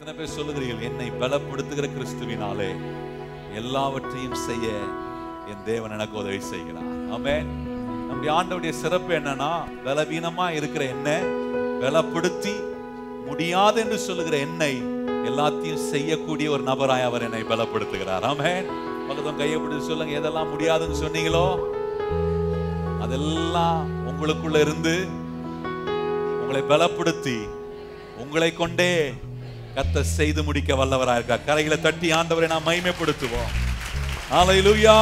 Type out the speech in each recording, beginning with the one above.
எத்தனை பேர் சொல்லுகிறீர்கள் என்னை பலப்படுத்துகிற கிறிஸ்துவினாலே எல்லாவற்றையும் செய்ய என் தேவன் எனக்கு உதவி செய்கிறார் ஆமென் நம்முடைய ஆண்டவருடைய சிறப்பு என்னன்னா பலவீனமா இருக்கிற என்ன பலப்படுத்தி முடியாது என்று சொல்லுகிற என்னை எல்லாத்தையும் செய்யக்கூடிய ஒரு நபராய் அவர் என்னை பலப்படுத்துகிறார் ஆமென் பக்கத்தும் கையை பிடிச்சு சொல்லுங்க எதெல்லாம் முடியாதுன்னு சொன்னீங்களோ அதெல்லாம் உங்களுக்குள்ள இருந்து உங்களை பலப்படுத்தி உங்களை கொண்டே கத்த செய்து முடிக்க வல்லவராக இருக்கா கரைகளை தட்டி ஆண்டவரை நாம் மகிமைப்படுத்துவோம் ஹalleluya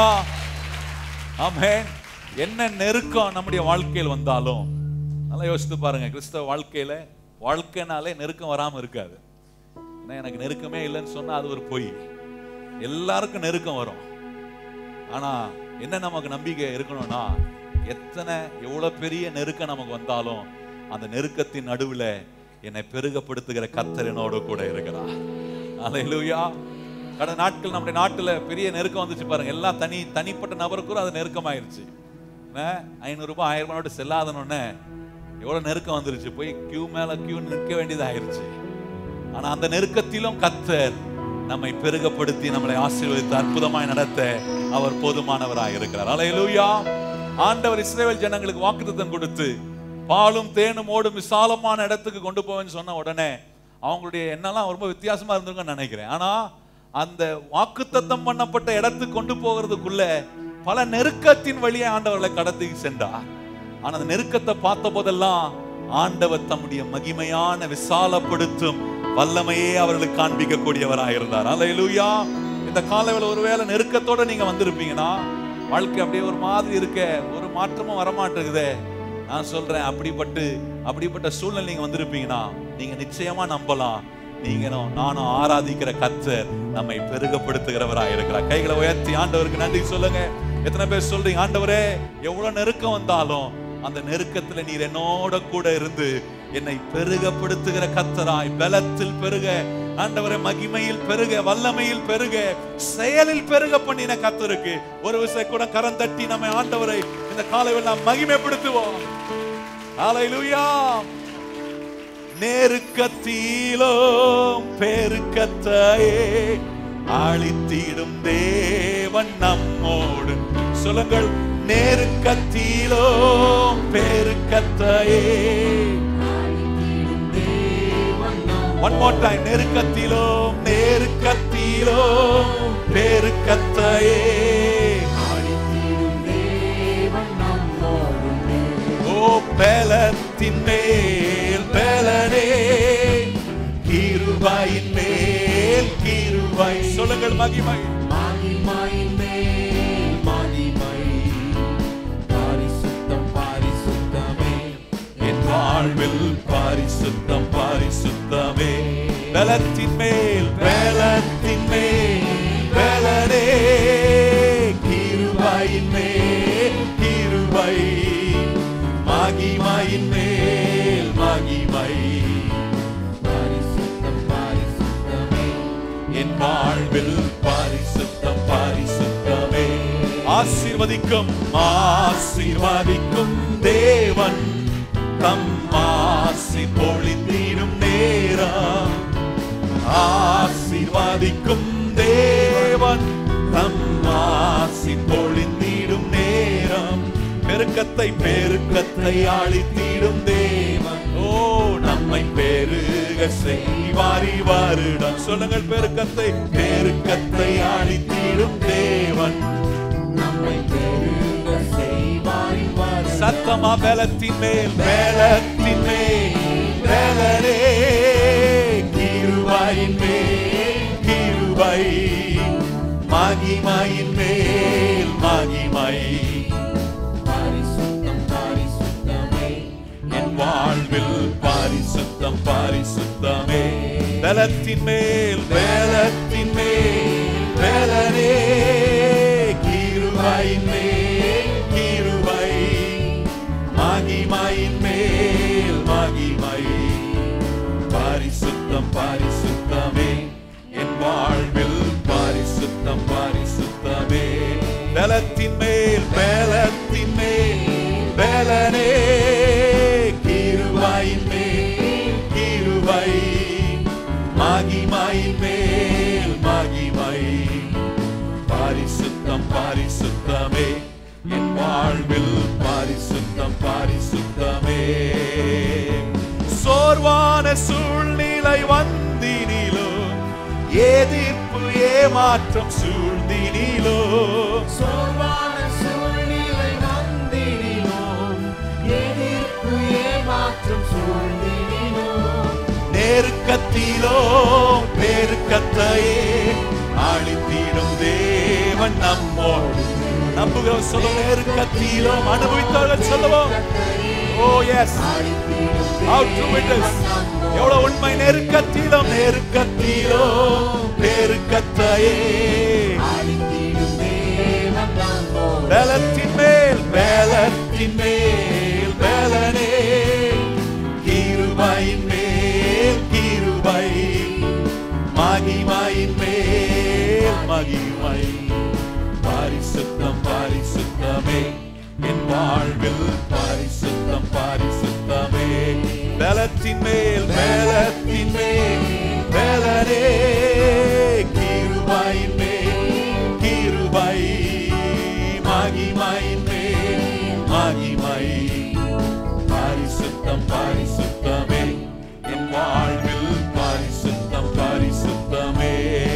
ஆமென் என்ன நெருக்கம் நம்முடைய வாழ்க்கையில் வந்தாலும் நல்லா யோசித்து பாருங்க கிறிஸ்தவ வாழ்க்கையில வாழ்க்கைனாலே நெருக்கம் வராம இருக்காது ஏன்னா எனக்கு நெருக்கமே இல்லைன்னு சொன்னா அது ஒரு பொய் எல்லாருக்கும் நெருக்கம் வரும் ஆனா என்ன நமக்கு நம்பிக்கை இருக்கணும்னா எத்தனை எவ்வளவு பெரிய நெருக்கம் நமக்கு வந்தாலும் அந்த நெருக்கத்தின் நடுவுல என்னை பெருகப்படுத்துகிற கத்தர் என்னோட கூட இருக்கிறார் அல்லேலூயா கடந்த நாட்கள் நம்முடைய நாட்டுல பெரிய நெருக்கம் வந்துச்சு பாருங்க எல்லாம் தனி தனிப்பட்ட நபருக்கும் அது நெருக்கமாயிருச்சு ஐநூறு ரூபாய் ஆயிரம் ரூபாய் நோட்டு செல்லாதனொன்னே எவ்வளவு நெருக்கம் வந்துருச்சு போய் கியூ மேல கியூ நிற்க வேண்டியதாயிருச்சு ஆனா அந்த நெருக்கத்திலும் கத்தர் நம்மை பெருகப்படுத்தி நம்மளை ஆசீர்வதித்து அற்புதமாய் நடத்த அவர் போதுமானவராய் இருக்கிறார் அல்லேலூயா ஆண்டவர் இஸ்ரேல் ஜனங்களுக்கு வாக்குத்தத்தம் கொடுத்து பாலும் தேனும் ஓடும் விசாலமான இடத்துக்கு கொண்டு போவேன்னு சொன்ன உடனே அவங்களுடைய எண்ணெல்லாம் ரொம்ப வித்தியாசமா இருந்திருக்கும்னு நினைக்கிறேன் ஆனா அந்த வாக்குத்தத்தம் பண்ணப்பட்ட இடத்துக்கு கொண்டு போகிறதுக்குள்ள பல நெருக்கத்தின் வழியே ஆண்டவர்களை கடத்தி சென்றார் ஆனா அந்த நெருக்கத்தை பார்த்த போதெல்லாம் ஆண்டவர் தம்முடைய மகிமையான விசாலப்படுத்தும் வல்லமையே அவர்களுக்கு காண்பிக்க கூடியவராக இருந்தார் அல்லேலூயா இந்த காலையில் ஒருவேளை நெருக்கத்தோட நீங்க வந்திருப்பீங்கன்னா வாழ்க்கை அப்படியே ஒரு மாதிரி இருக்க ஒரு மாற்றமும் வரமாட்டேங்குதே நான் சொல்றேன் அப்படிப்பட்டு அப்படிப்பட்ட சூழ்நிலை நீங்க வந்திருப்பீங்கன்னா நீங்க நிச்சயமா நம்பலாம் நீங்களும் நானும் ஆராதிக்கிற கத்தர் நம்மை பெருகப்படுத்துகிறவராக இருக்கிறார் கைகளை உயர்த்தி ஆண்டவருக்கு நன்றி சொல்லுங்க எத்தனை பேர் சொல்றீங்க ஆண்டவரே எவ்வளவு நெருக்கம் வந்தாலும் அந்த நெருக்கத்துல நீர் என்னோட கூட இருந்து என்னை பெருகப்படுத்துகிற கத்தராய் பலத்தில் பெருக ஆண்டவரை மகிமையில் பெருக வல்லமையில் பெருக செயலில் பெருக பண்ணின கத்தருக்கு ஒரு விஷயம் கூட கரம் தட்டி நம்ம ஆண்டவரை இந்த காலையில் நாம் மகிமைப்படுத்துவோம் ஹalleluya நெருக்கத்திலும் பெருக்கத்தையே அழித்திடும் தேவன் நம்மோடு சொல்லுங்கள் நெருக்கத்திலும் பெருக்கத்தையே ஒன் மோர் டைம் நெருக்கத்திலும் நெருக்கத்திலும் பெருக்கத்தையே ஓ பலத்தின் மேல் பலனே கிருபையின் மேல் கிருபை சொல்லுங்கள் மகிமை மகிமையின் மேல் மகிமை பரிசுத்தம் பரிசுத்தமே என் வாழ்வில் பரிசுத்தம் பரிசுத்தமே பலத்தின் மேல் பலத்தின் மேல் பலனே கிருபையின் மேல் கிருபை மகிமையின் மேல் மகிமை பரிசுத்தம் பரிசுத்தமே என் வாழ்வில் பரிசுத்தம் பரிசுத்தமே ஆசீர்வதிக்கும் ஆசீர்வதிக்கும் தேவன் தம் ஆசி பொழிந்திடும் நேரம் ஆசீர்வதிக்கும் தேவன் தம் ஆசி பொழிந்திடும் நேரம் பெருக்கத்தை பெருக்கத்தை அழித்திடும் தேவன் ஓ நம்மை பெருக செய்வாரி வருடம் சொல்லுங்கள் பெருக்கத்தை பெருக்கத்தை அழித்திடும் தேவன் நம்மை பெருக செய்வாய் வர சத்தமா பலத்தின் மேல் பலத்தின் மேல் பலனே கிருபையின் மேல் கிருபை மகிமையின் மேல் மகிமை பரிசுத்தம் பரிசுத்தமே என் வாழ்வில் பரிசுத்தம் பரிசுத்தமே பலத்தின் மேல் பலத்தின் மேல் பலனே கிருபையின் மேல் கிருபை மகிமையின் மேல் மகிமை பரிசுத்தம் பரிசுத்தமே என் வாழ்வில் பரிசுத்தம் பரிசுத்தமே பலத்தின் மேல் பலத்தின் மேல் பலனே கிருபையின் மேல் கிருபை மகிமை மகிமையின் மேல் மகிமை பாரிசுத்தம் பாரிசுத்தமே என் வாழ்வில் பாரிசுத்தம் பாரிசுத்தமே சோர்வான சூழ்நிலை வந்தினிலோ எதிர்ப்பு ஏமாற்றம் சூழ்ந்தினிலோ சோர்வான சூழ்நிலை வந்திடினோம் எதிர்ப்பு ஏமாற்றம் சூழ்ந்திடினோம் நெருக்கத்திலோ பெருக்கத்தையே அழித்திடும் தேவன் நம்மோடு நம்புகிறோம் சொல்ல நெருக்கத்திலோ அனுபவித்தவர்கள் சொல்லுவோம் oh yes How true it is. எவ்வளவு உண்மை நெருக்கத்திலும் நெருக்கத்திலோ பெருக்கத்தையே அழித்திடும் தேவன் நம்மோடு பலத்தின் மேல் பலத்தின் மேல் பலனே கிருபையின் மேல் கிருபை மகிமையின் மேல் மகிமை பாரிசுத்தம் பாரிசுத்தமே என் வாழ்வில் பாரிசுத்தம் பாரிசுத்தமே பலத்தின் மேல் பலத்தின் மேல் பலனே கிருபையின் மேல் கிருபை மகிமையின் மேல் மகிமை பாரிசுத்தம் பாரிசுத்தமே என் வாழ்வில் பாரிசுத்தம் பாரிசுத்தமே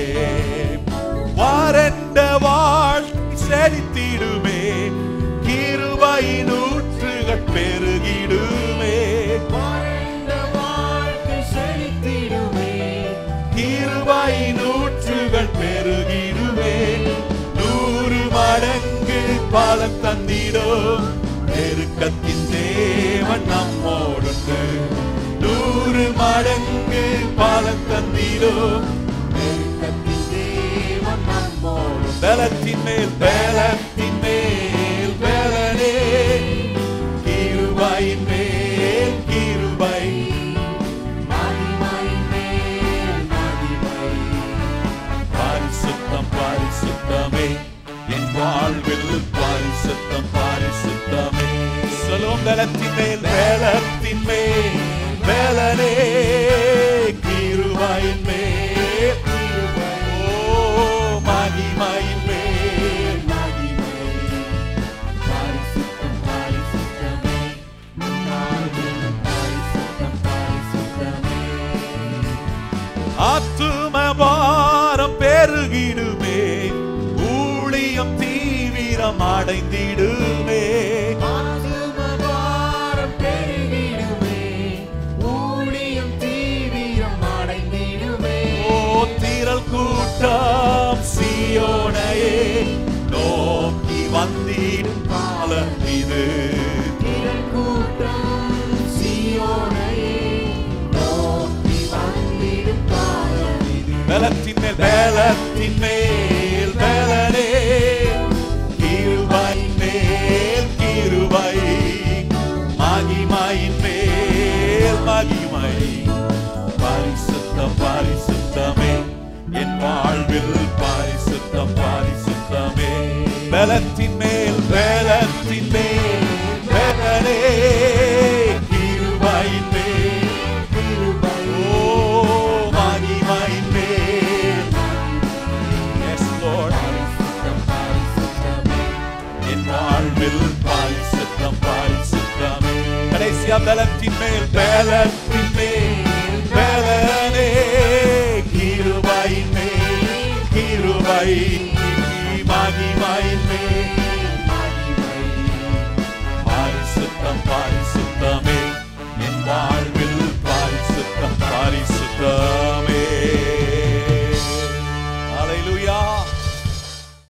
வாரண்ட வாழ்க்கை செழித்திடுமே கிருபையின் ஊற்றுகள் பெருகிடுமே வாழ்ந்த வாழ்க்கை செழித்திடுமே கிருபையின் ஊற்றுகள் பெருகிடுமே நூறு மடங்கு பலன் தந்திடும் நெருக்கத்தின் தேவன் நம்மோடுண்டு நூறு மடங்கு பலன் தந்திடும் நெருக்கத்தின் தேவன் நம்மோடு பலத்தின் மேல் பலத்தின் மேல் பலனே கிருபையின் மேல் கிருபை மகிமை மேல் மகிமை பாரிசுத்தம் பாரிசுத்தமே என் வாழ்வில் பாரிசுத்தம் பாரிசுத்தமே சொல்லும் பலத்தின் மேல் பலத்தின் மேல் பலனே கிருபையின் மேல் ஓ மகிமையின் மேல் மகிமை பரிசுத்தம் பரிசுத்தமே நாளும் பரிசுத்தம் பரிசுத்தமே ஆத்தும பாரம் பெருகிடுமே ஊழியம் தீவிரம் அடைந்திடுமே ஆத்துமபாரம் பெருகிடுமே ஊழியம் தீவிரம் அடைந்திடுமே ஓ திரள் கூட்டம் சியோனையே நோக்கி வந்திடும் காலம் இது திரள் கூட்டம் சீயோனையே நோக்கி வந்திடும் காலம் இது பலத்தின் மேல் பலத்தின் மேல் பலனே கிருபையின் மேல் கிருபை மகிமையின் மேல் மகிமை பரிசுத்தம் பரிசுத்தமே என் வாழ்வில் பரிசுத்தம் பரிசுத்தமே பலத்தின் மேல் பலத்தின் மேல் பலனே கிருபையின் மேல் கிருபை ஓ மகிமையின் மேல் எஸ் லார்ட் பரிசுத்தம் பரிசுத்தமே என் வாழ்வில் பாரிசுத்தம் பாரிசுத்தமே கடைசியா பலத்தின் மேல் பலத்தின் மேல் பலனே கிருபையின் மேல் கிருபை மகிமையின் மேல் மகிமை பாரிசுத்தம் பாரிசுத்தம்